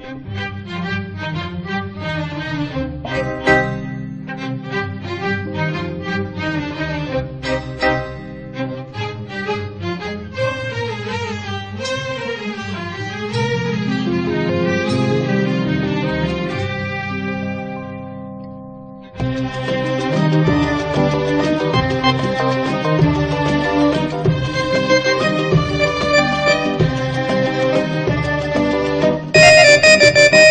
Thank you.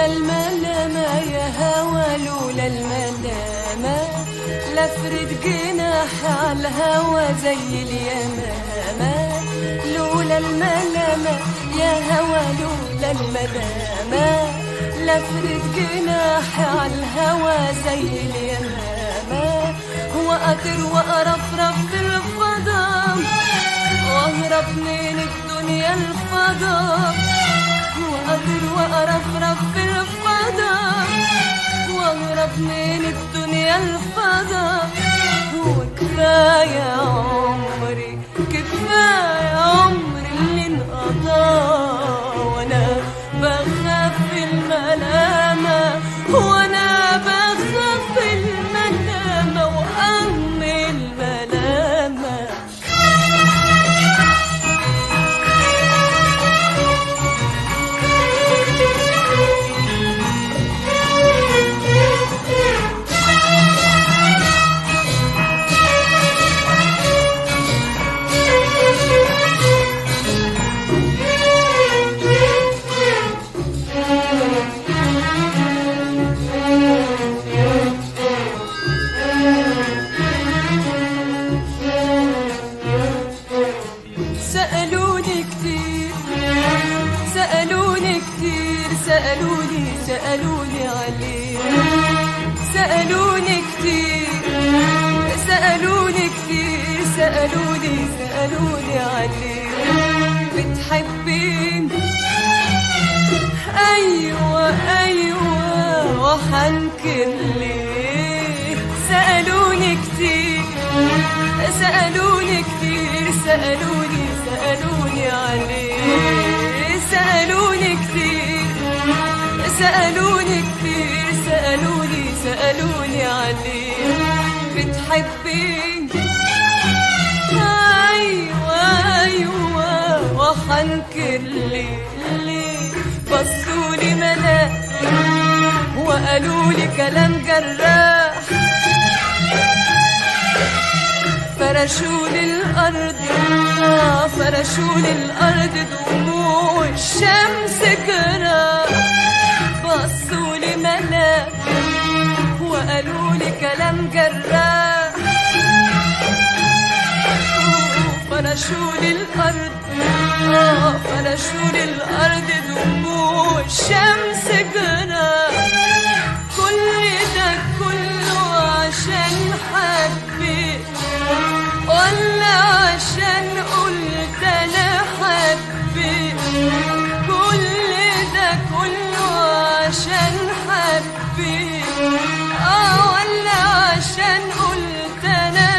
لولا الملامة يا هوى لولا الملامة لفرد جناح على الهوى زي اليمامة لولا الملامة يا هوى لولا الملامة لفرد جناح على الهوى زي اليمامة وأطير وأرفرف في الفضاء وأهرب من الدنيا الفضاء وأطير وأرفرف في الفضاء وأهرب من الدنيا الفضاء وكفاية عمري كفاية عمري اللي انقضى وأنا بخاف الملامة وأنا بخاف الملامة وأم الملامة سألوني كتير سألوني كتير سألوني سألوني عليه سألوني كتير سألوني كتير سألوني سألوني عليه بتحبين أيوة أيوة وحنكر ليه سألوني كتير سألوني كتير سألوني سألوني عليه سألوني كتير سألوني كتير سألوني سألوني عليه بتحبين أيوة أيوة وحنكر ليه ليه بصولي ملاك وقالوا لي كلام جراح فرشوا للأرض آه، فرشوا للأرض دموع الشمس جراح بصوا لي ملاك وقالوا لي كلام جراح فرشوا للأرض آه، فرشوا للأرض دموع الشمس جراح كل ده كله عشان حبيت ولا عشان قلت انا حبيت كل ده كله عشان حبيت اه ولا عشان قلت انا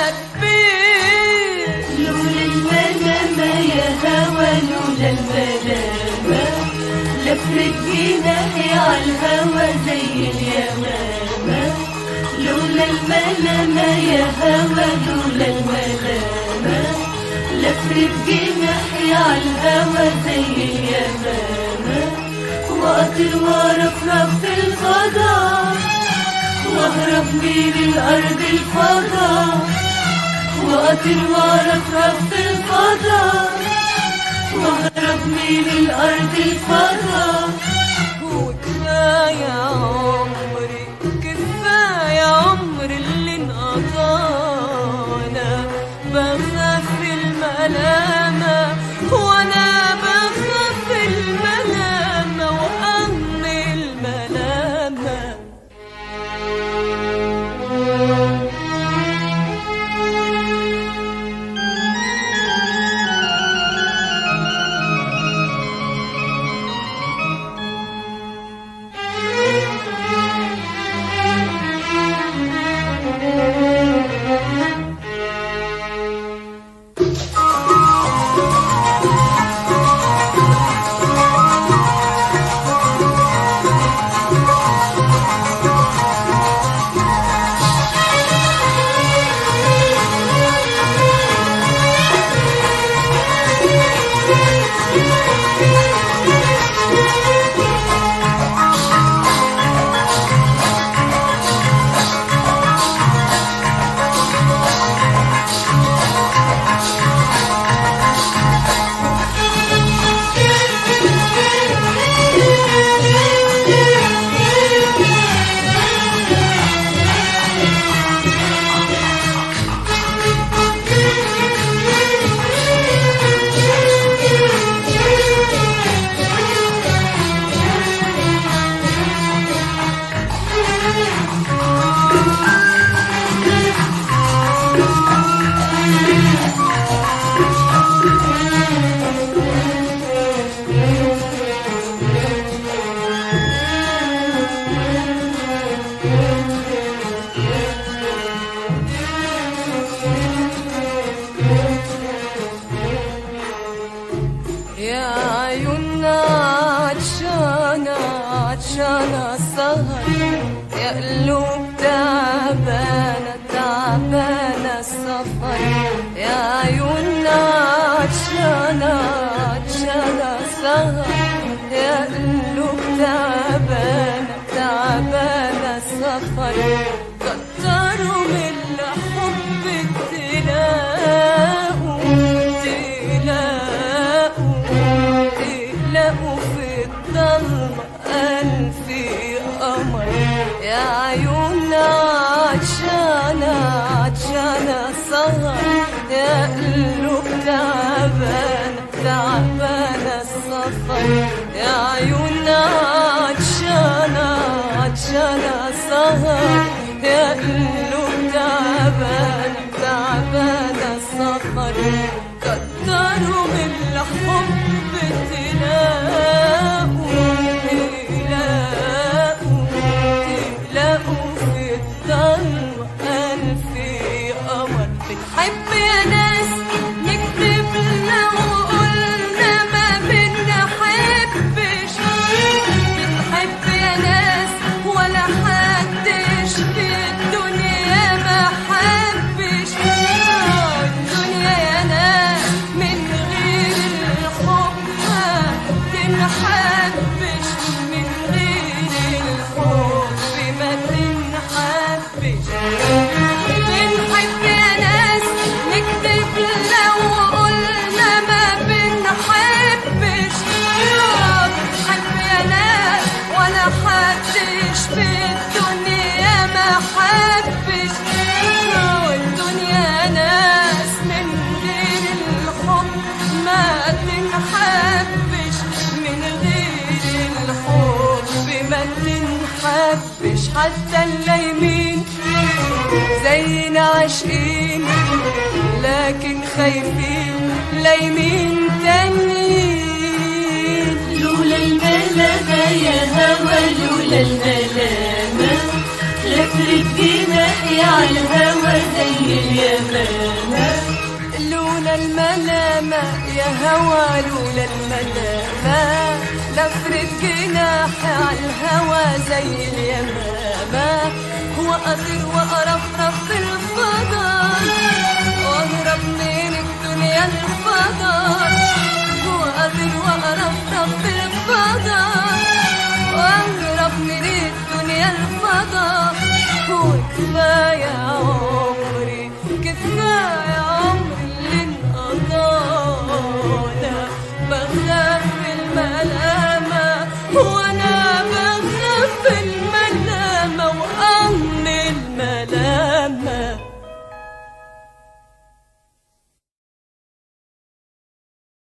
حبيت لولا الملامة يا هوى لولا الملامة لفرت جناحي عالهوى زي اليمامة لولا الملامة يا هوى لولا الملامة لفرت جناحي عالهوى زي اليمامة وأطير وأرفرف في الفضاء وأهرب من الأرض الفضاء وأطير وأرفرف في الفضاء وأهرب من الأرض الفضاء وكفاية عمري كفاية عمري اللي انقضانا بخاف الملامة وأنا بخاف الملامة وأم الملامة عيوننا عطشانة عطشانة سهر يا قلوب تعبانة تعبانة السفر يا عيوننا عطشانة عطشانة سهر يا قلوب تعبانة تعبانة السفر كتروا من الحب تلاقوا تلاقوا تلاقوا في الضلمة ألف قمر يا عيوننا عطشانة عطشانة سهر يا قلوب تعبانة تعبانة السفر يا عيوننا عطشانة عطشانة سهر يا قلوب تعبانة تعبانة السفر كتروا من الحب تلاقوا تلاقوا تلاقوا في الضلمة ألف قمر بنحب يا ناس نكتب لو قلنا ما بنحبش بنحب يا ناس ولا حدش في الدنيا ما حبش الدنيا يا ناس من غير الحب ما تنحبش من غير الحب ما تنحبش بنحب يا ناس نكتب لو قلنا ما بنحبش بنحب يا ناس ولا حدش في الدنيا ما حبش والدنيا ناس من غير الحب ما تنحبش من غير الحب ما تنحبش حتى اللايمين زينا عاشقين لكن خايفين لايمين تانيين لولا الملامة يا هوى لولا الملامة لفرت جناحي على الهوى زي اليمامة لولا الملامة يا هوى لولا الملامة لفرت جناحي على الهوى زي اليمامة وأطير وأرفرف في الفضاء وأهرب من الدنيا الفضاء وأطير وأرفرف في الفضاء وأهرب من الدنيا الفضاء وكفاية عمري كفاية عمري اللي انقضانا بخاف الملامة وأنا